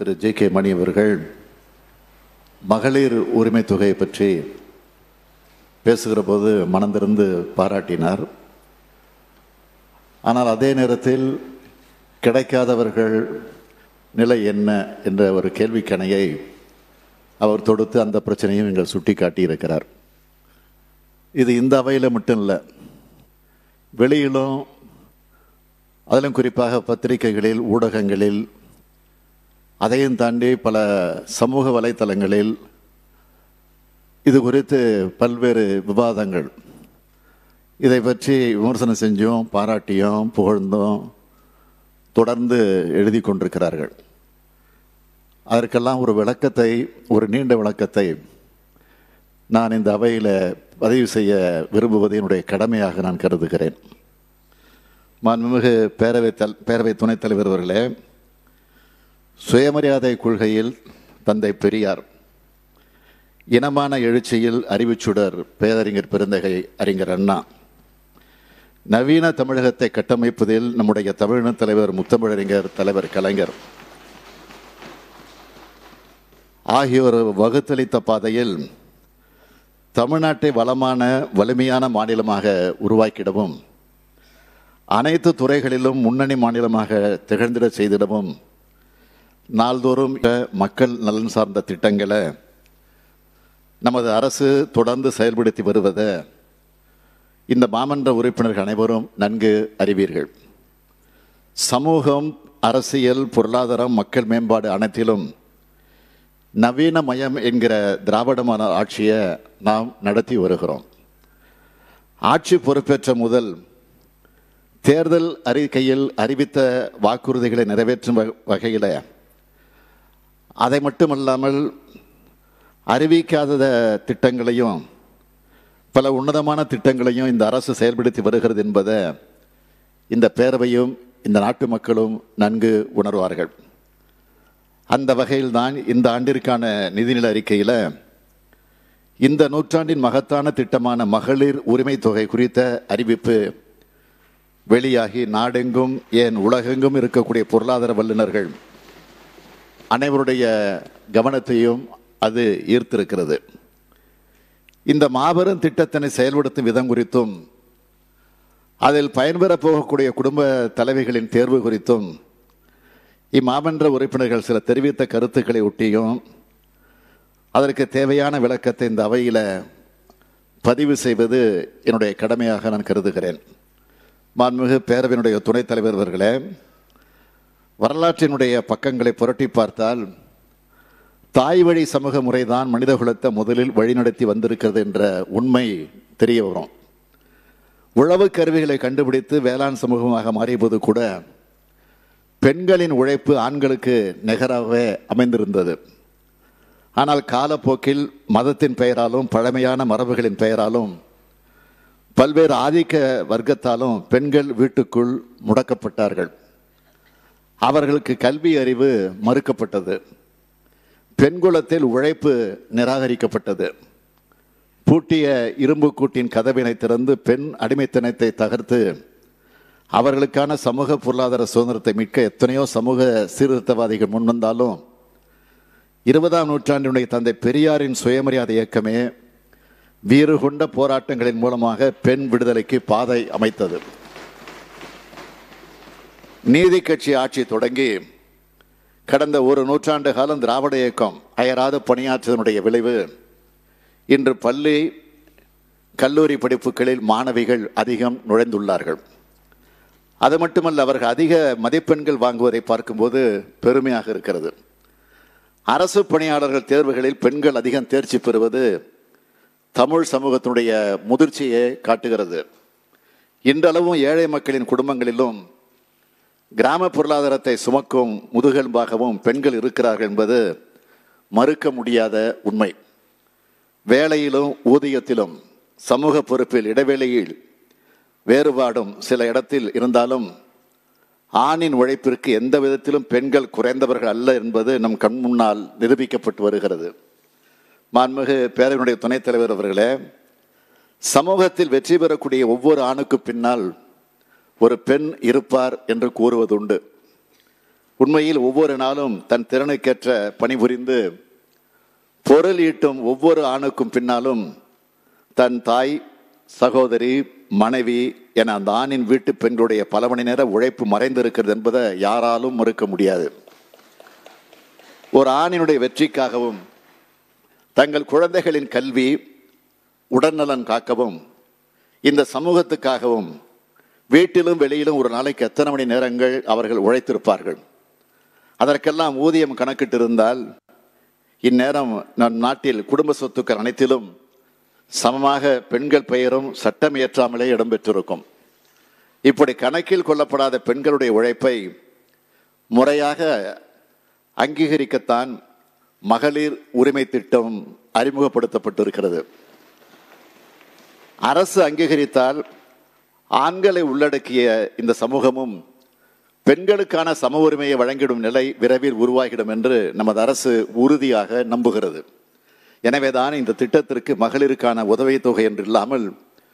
திரு J K மணி அவர்கள் மகளிர் உரிமை தொகையை பற்றி பேசுகிற போது மனந்திருந்து பாராட்டினார் ஆனால் அதே நேரத்தில் கிடைக்காதவர்கள் நிலை என்ன என்ற ஒரு கேள்விக்கணையை அவர் தொடுத்து அந்த பிரச்சனையும் எங்கள் சுட்டி காட்டியிருக்கிறார் இது இந்த அவையில் மட்டும் இல்லை வெளியிலும் அதிலும் குறிப்பாக பத்திரிகைகளில் ஊடகங்களில் அதையும் தாண்டி பல சமூக வலைத்தளங்களில் இது குறித்து பல்வேறு விவாதங்கள் இதை பற்றி விமர்சனம் செஞ்சும் பாராட்டியும் புகழ்ந்தும் தொடர்ந்து எழுதி கொண்டிருக்கிறார்கள் அதற்கெல்லாம் ஒரு விளக்கத்தை ஒரு நீண்ட விளக்கத்தை நான் இந்த அவையில் பதிவு செய்ய விரும்புவது என்னுடைய கடமையாக நான் கருதுகிறேன் மாண்புமிகு பேரவை தல் பேரவை துணைத் தலைவர் அவர்களே சுயமரியாதை கொள்கையில் தந்தை பெரியார் இனமான எழுச்சியில் அறிவுச்சுடர் பேரறிஞர் பெருந்தகை அறிஞர் அண்ணா நவீன தமிழகத்தை கட்டமைப்பதில் நம்முடைய தமிழின தலைவர் முத்தமிழறிஞர் தலைவர் கலைஞர் ஆகியோர் வகுத்தளித்த பாதையில் தமிழ்நாட்டை வளமான வலிமையான மாநிலமாக உருவாக்கிடவும் அனைத்து துறைகளிலும் முன்னணி மாநிலமாக திகழ்ந்திட செய்திடவும் நாள்தோறும் மக்கள் நலன் சார்ந்த திட்டங்களை நமது அரசு தொடர்ந்து செயல்படுத்தி வருவதை இந்த மாமன்ற உறுப்பினர்கள் அனைவரும் நன்கு அறிவீர்கள் சமூகம் அரசியல் பொருளாதாரம் மக்கள் மேம்பாடு அனைத்திலும் நவீன மயம் என்கிற திராவிடமான ஆட்சியை நாம் நடத்தி வருகிறோம் ஆட்சி பொறுப்பேற்ற முதல் தேர்தல் அறிக்கையில் அறிவித்த வாக்குறுதிகளை நிறைவேற்றும் வகையில் அதை மட்டுமல்லாமல் அறிவிக்காத திட்டங்களையும் பல உன்னதமான திட்டங்களையும் இந்த அரசு செயல்படுத்தி வருகிறது என்பதை இந்த பேரவையும் இந்த நாட்டு மக்களும் நன்கு உணர்வார்கள் அந்த வகையில்தான் இந்த ஆண்டிற்கான நிதிநிலை அறிக்கையில் இந்த நூற்றாண்டின் மகத்தான திட்டமான மகளிர் உரிமை தொகை குறித்த அறிவிப்பு வெளியாகி நாடெங்கும் ஏன் உலகெங்கும் இருக்கக்கூடிய பொருளாதார வல்லுநர்கள் அனைவருடைய கவனத்தையும் அது ஈர்த்திருக்கிறது இந்த மாபெரும் திட்டத்தினை செயல்படுத்தும் விதம் குறித்தும் அதில் பயன்பெற போகக்கூடிய குடும்ப தலைவிகளின் தேர்வு குறித்தும் இம்மாமன்ற உறுப்பினர்கள் சில தெரிவித்த கருத்துக்களை ஒட்டியும் அதற்கு தேவையான விளக்கத்தை இந்த அவையில் பதிவு செய்வது என்னுடைய கடமையாக நான் கருதுகிறேன் மாண்புமிகு பேரவையினுடைய துணைத் தலைவர் அவர்களே வரலாற்றினுடைய பக்கங்களை புரட்டி பார்த்தால் தாய் வழி சமூக முறைதான் மனிதகுலத்தை முதலில் வழிநடத்தி வந்திருக்கிறது என்ற உண்மை தெரிய வரும் உழவு கருவிகளை கண்டுபிடித்து வேளாண் சமூகமாக மாறியபோது கூட பெண்களின் உழைப்பு ஆண்களுக்கு நிகராகவே அமைந்திருந்தது ஆனால் காலப்போக்கில் மதத்தின் பெயராலும் பழமையான மரபுகளின் பெயராலும் பல்வேறு ஆதிக்க வர்க்கத்தாலும் பெண்கள் வீட்டுக்குள் முடக்கப்பட்டார்கள் அவர்களுக்கு கல்வி அறிவு மறுக்கப்பட்டது பெண்குலத்தில் உழைப்பு நிராகரிக்கப்பட்டது பூட்டிய இரும்பு கூட்டின் கதவினை திறந்து பெண் அடிமைத்தனத்தை தகர்த்து அவர்களுக்கான சமூக பொருளாதார சுதந்திரத்தை மீட்க எத்தனையோ சமூக சீர்திருத்தவாதிகள் முன்வந்தாலும் இருபதாம் நூற்றாண்டினுடைய தந்தை பெரியாரின் சுயமரியாதை இயக்கமே வீறு கொண்ட போராட்டங்களின் மூலமாக பெண் விடுதலைக்கு பாதை அமைத்தது நீதி கட்சி ஆட்சி தொடங்கி கடந்த ஒரு நூற்றாண்டு காலம் திராவிட இயக்கம் அயராது பணியாற்றியதனுடைய விளைவு இன்று பள்ளி கல்லூரி படிப்புகளில் மாணவிகள் அதிகம் நுழைந்துள்ளார்கள் அது மட்டுமல்ல அவர்கள் அதிக மதிப்பெண்கள் வாங்குவதை பார்க்கும்போது பெருமையாக இருக்கிறது அரசு பணியாளர்கள் தேர்வுகளில் பெண்கள் அதிகம் தேர்ச்சி பெறுவது தமிழ் சமூகத்தினுடைய முதிர்ச்சியை காட்டுகிறது இன்றளவும் ஏழை மக்களின் குடும்பங்களிலும் கிராம பொருளாதாரத்தை சுமக்கும் முதுகெலும்பாகவும் பெண்கள் இருக்கிறார்கள் என்பது மறுக்க முடியாத உண்மை வேலையிலும் ஊதியத்திலும் சமூக பொறுப்பில் இடைவேளையில் வேறுபாடும் சில இடத்தில் இருந்தாலும் ஆணின் உழைப்பிற்கு எந்த விதத்திலும் பெண்கள் குறைந்தவர்கள் அல்ல என்பது நம் கண் முன்னால் நிரூபிக்கப்பட்டு வருகிறது மாண்புமிகு பேரவையினுடைய துணைத் தலைவர் அவர்களே சமூகத்தில் வெற்றி பெறக்கூடிய ஒவ்வொரு ஆணுக்கு பின்னால் ஒரு பெண் இருப்பார் என்று கூறுவதுண்டு உண்மையில் ஒவ்வொரு நாளும் தன் திறனுக்கேற்ற பணிபுரிந்து பொருள் ஈட்டும் ஒவ்வொரு ஆணுக்கும் பின்னாலும் தன் தாய் சகோதரி மனைவி என அந்த ஆணின் வீட்டு பெண்களுடைய பல மணி நேர உழைப்பு மறைந்திருக்கிறது என்பதை யாராலும் மறுக்க முடியாது ஒரு ஆணினுடைய வெற்றிக்காகவும் தங்கள் குழந்தைகளின் கல்வி உடல்நலன் காக்கவும் இந்த சமூகத்துக்காகவும் வீட்டிலும் வெளியிலும் ஒரு நாளைக்கு எத்தனை மணி நேரங்கள் அவர்கள் உழைத்திருப்பார்கள் அதற்கெல்லாம் ஊதியம் கணக்கிட்டிருந்தால் இந்நேரம் நம் நாட்டில் குடும்ப சொத்துக்கள் அனைத்திலும் சமமாக பெண்கள் பெயரும் சட்டம் இயற்றாமலே இடம்பெற்றிருக்கும் இப்படி கணக்கில் கொள்ளப்படாத பெண்களுடைய உழைப்பை முறையாக அங்கீகரிக்கத்தான் மகளிர் உரிமை திட்டம் அறிமுகப்படுத்தப்பட்டிருக்கிறது அரசு அங்கீகரித்தால் ஆண்களை உள்ளடக்கிய இந்த சமூகமும் பெண்களுக்கான சம உரிமையை வழங்கிடும் நிலை விரைவில் உருவாகிடும் என்று நமது அரசு உறுதியாக நம்புகிறது எனவேதான் இந்த திட்டத்திற்கு மகளிருக்கான உதவித்தொகை என்று இல்லாமல்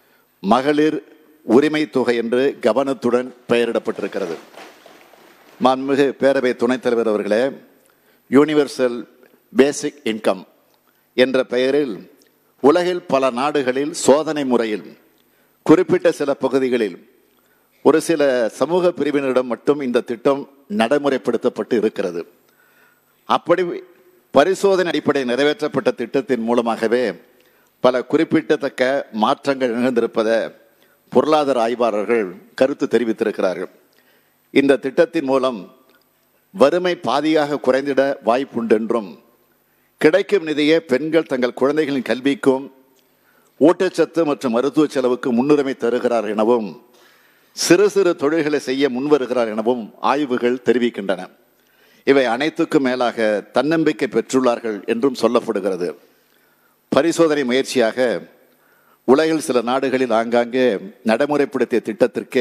மகளிர் உரிமை தொகை என்று கவனத்துடன் பெயரிடப்பட்டிருக்கிறது மாண்புமிகு பேரவை துணைத் தலைவர் அவர்களே யூனிவர்சல் பேசிக் இன்கம் என்ற பெயரில் உலகில் பல நாடுகளில் சோதனை முறையில் குறிப்பிட்ட சில பகுதிகளில் ஒரு சில சமூக பிரிவினரிடம் மட்டும் இந்த திட்டம் நடைமுறைப்படுத்தப்பட்டு இருக்கிறது அப்படி பரிசோதனை அடிப்படையில் நிறைவேற்றப்பட்ட திட்டத்தின் மூலமாகவே பல குறிப்பிடத்தக்க மாற்றங்கள் நிகழ்ந்திருப்பதை பொருளாதார ஆய்வாளர்கள் கருத்து தெரிவித்திருக்கிறார்கள் இந்த திட்டத்தின் மூலம் வறுமை பாதியாக குறைந்திட வாய்ப்புண்டென்றும் கிடைக்கும் நிதியை பெண்கள் தங்கள் குழந்தைகளின் கல்விக்கும் ஊட்டச்சத்து மற்றும் மருத்துவ செலவுக்கு முன்னுரிமை தருகிறார் எனவும் சிறு சிறு தொழில்களை செய்ய முன்வருகிறார் எனவும் ஆய்வுகள் தெரிவிக்கின்றன இவை அனைத்துக்கும் மேலாக தன்னம்பிக்கை பெற்றுள்ளார்கள் என்றும் சொல்லப்படுகிறது பரிசோதனை முயற்சியாக உலகில் சில நாடுகளில் ஆங்காங்கே நடைமுறைப்படுத்திய திட்டத்திற்கு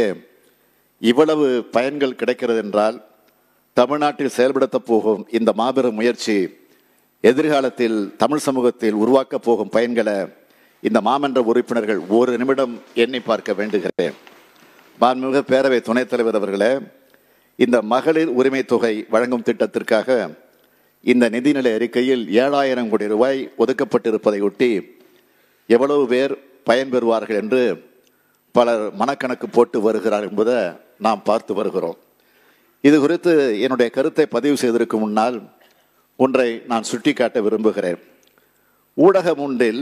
இவ்வளவு பயன்கள் கிடைக்கிறது என்றால் தமிழ்நாட்டில் செயல்படுத்தப் போகும் இந்த மாபெரும் முயற்சி எதிர்காலத்தில் தமிழ் சமூகத்தில் உருவாக்கப் போகும் பயன்களை இந்த மாமன்ற உறுப்பினர்கள் ஒரு நிமிடம் எண்ணி பார்க்க வேண்டுகிறேன் மாண்புமிகு பேரவை துணைத் தலைவர் அவர்களே இந்த மகளிர் உரிமை தொகை வழங்கும் திட்டத்திற்காக இந்த நிதிநிலை அறிக்கையில் ஏழாயிரம் கோடி ரூபாய் ஒதுக்கப்பட்டிருப்பதை ஒட்டி எவ்வளவு பேர் பயன்பெறுவார்கள் என்று பலர் மனக்கணக்கு போட்டு வருகிறார் என்பதை நாம் பார்த்து வருகிறோம் இது குறித்து என்னுடைய கருத்தை பதிவு செய்வதற்கு முன்னால் ஒன்றை நான் சுட்டிக்காட்ட விரும்புகிறேன் ஊடகம் ஒன்றில்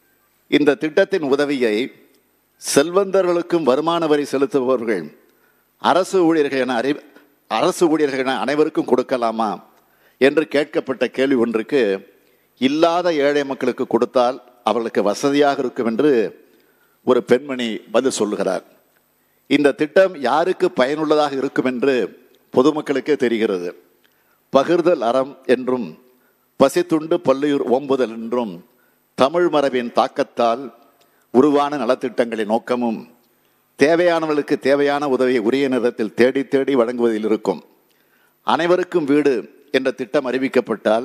இந்த திட்டத்தின் உதவியை செல்வந்தர்களுக்கும் வருமான வரி செலுத்துபவர்கள் அரசு ஊழியர்கள் என அறி அரசு ஊழியர்கள் என அனைவருக்கும் கொடுக்கலாமா என்று கேட்கப்பட்ட கேள்வி ஒன்றுக்கு இல்லாத ஏழை மக்களுக்கு கொடுத்தால் அவர்களுக்கு வசதியாக இருக்கும் என்று ஒரு பெண்மணி பதில் சொல்லுகிறார் இந்த திட்டம் யாருக்கு பயனுள்ளதாக இருக்கும் என்று பொதுமக்களுக்கே தெரிகிறது பகிர்தல் அறம் என்றும் பசித்துண்டு பல்லுயிர் ஓம்புதல் என்றும் தமிழ் மரபின் தாக்கத்தால் உருவான நலத்திட்டங்களின் நோக்கமும் தேவையானவர்களுக்கு தேவையான உதவியை உரிய நேரத்தில் தேடி தேடி வழங்குவதில் இருக்கும் அனைவருக்கும் வீடு என்ற திட்டம் அறிவிக்கப்பட்டால்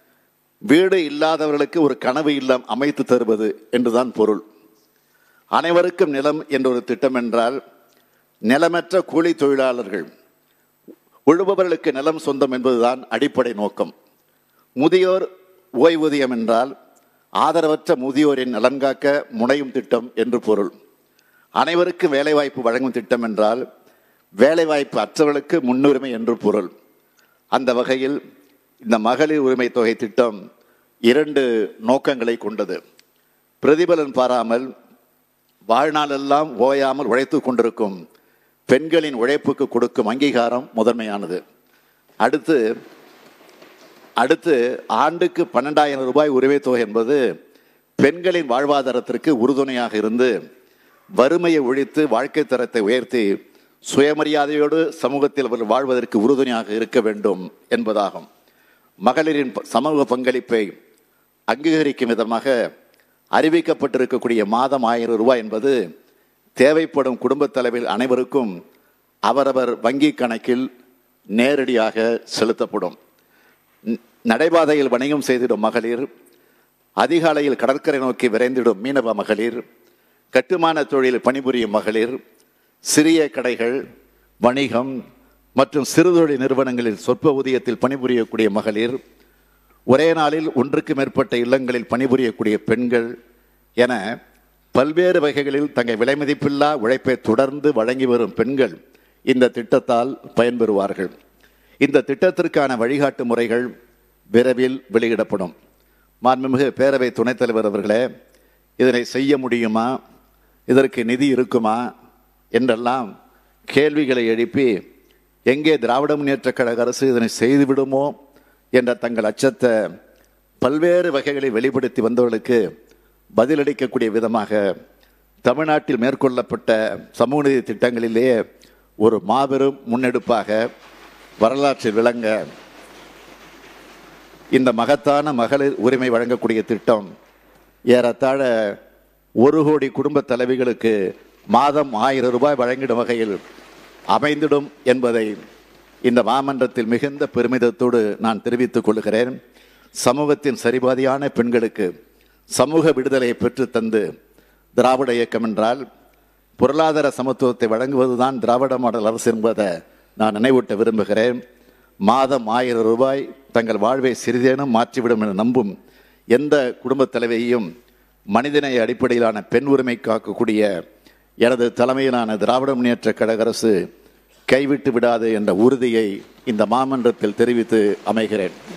வீடு இல்லாதவர்களுக்கு ஒரு கனவு இல்லம் அமைத்து தருவது என்றுதான் பொருள் அனைவருக்கும் நிலம் என்ற ஒரு திட்டம் என்றால் நிலமற்ற கூலி தொழிலாளர்கள் உழுபவர்களுக்கு நிலம் சொந்தம் என்பதுதான் அடிப்படை நோக்கம் முதியோர் ஓய்வூதியம் என்றால் ஆதரவற்ற முதியோரின் நலன்காக்க முனையும் திட்டம் என்று பொருள் அனைவருக்கும் வேலைவாய்ப்பு வழங்கும் திட்டம் என்றால் வேலைவாய்ப்பு அற்றவர்களுக்கு முன்னுரிமை என்று பொருள் அந்த வகையில் இந்த மகளிர் உரிமை தொகை திட்டம் இரண்டு நோக்கங்களை கொண்டது பிரதிபலன் பாராமல் வாழ்நாளெல்லாம் ஓயாமல் உழைத்து கொண்டிருக்கும் பெண்களின் உழைப்புக்கு கொடுக்கும் அங்கீகாரம் முதன்மையானது அடுத்து அடுத்து ஆண்டுக்கு பன்னெண்டாயிரம் ரூபாய் உரிமை தொகை என்பது பெண்களின் வாழ்வாதாரத்திற்கு உறுதுணையாக இருந்து வறுமையை ஒழித்து வாழ்க்கை தரத்தை உயர்த்தி சுயமரியாதையோடு சமூகத்தில் அவர்கள் வாழ்வதற்கு உறுதுணையாக இருக்க வேண்டும் என்பதாகும் மகளிரின் சமூக பங்களிப்பை அங்கீகரிக்கும் விதமாக அறிவிக்கப்பட்டிருக்கக்கூடிய மாதம் ஆயிரம் ரூபாய் என்பது தேவைப்படும் குடும்பத் தலைவர் அனைவருக்கும் அவரவர் வங்கி கணக்கில் நேரடியாக செலுத்தப்படும் நடைபாதையில் வணிகம் செய்திடும் மகளிர் அதிகாலையில் கடற்கரை நோக்கி விரைந்திடும் மீனவ மகளிர் கட்டுமான தொழில் பணிபுரியும் மகளிர் சிறிய கடைகள் வணிகம் மற்றும் சிறுதொழில் நிறுவனங்களில் சொற்ப ஊதியத்தில் பணிபுரியக்கூடிய மகளிர் ஒரே நாளில் ஒன்றுக்கு மேற்பட்ட இல்லங்களில் பணிபுரியக்கூடிய பெண்கள் என பல்வேறு வகைகளில் தங்கள் விலைமதிப்பில்லா உழைப்பை தொடர்ந்து வழங்கி வரும் பெண்கள் இந்த திட்டத்தால் பயன்பெறுவார்கள் இந்த திட்டத்திற்கான வழிகாட்டு முறைகள் விரைவில் வெளியிடப்படும் மாண்புமிகு பேரவை துணைத் தலைவர் அவர்களே இதனை செய்ய முடியுமா இதற்கு நிதி இருக்குமா என்றெல்லாம் கேள்விகளை எழுப்பி எங்கே திராவிட முன்னேற்ற கழக அரசு இதனை செய்துவிடுமோ என்ற தங்கள் அச்சத்தை பல்வேறு வகைகளில் வெளிப்படுத்தி வந்தவர்களுக்கு பதிலளிக்கக்கூடிய விதமாக தமிழ்நாட்டில் மேற்கொள்ளப்பட்ட சமூக நீதி திட்டங்களிலேயே ஒரு மாபெரும் முன்னெடுப்பாக வரலாற்றில் விளங்க இந்த மகத்தான மகளிர் உரிமை வழங்கக்கூடிய திட்டம் ஏறத்தாழ ஒரு கோடி குடும்ப தலைவிகளுக்கு மாதம் ஆயிரம் ரூபாய் வழங்கிடும் வகையில் அமைந்திடும் என்பதை இந்த மாமன்றத்தில் மிகுந்த பெருமிதத்தோடு நான் தெரிவித்துக் கொள்கிறேன் சமூகத்தின் சரிபாதியான பெண்களுக்கு சமூக விடுதலையை பெற்றுத் தந்து திராவிட இயக்கம் என்றால் பொருளாதார சமத்துவத்தை வழங்குவதுதான் திராவிட மாடல் அரசு என்பதை நான் நினைவூட்ட விரும்புகிறேன் மாதம் ஆயிரம் ரூபாய் தங்கள் வாழ்வை சிறிதேனும் மாற்றிவிடும் என நம்பும் எந்த குடும்பத் தலைவியையும் மனிதநேய அடிப்படையிலான பெண் உரிமை காக்கக்கூடிய எனது தலைமையிலான திராவிட முன்னேற்ற கழக அரசு கைவிட்டு விடாது என்ற உறுதியை இந்த மாமன்றத்தில் தெரிவித்து அமைகிறேன்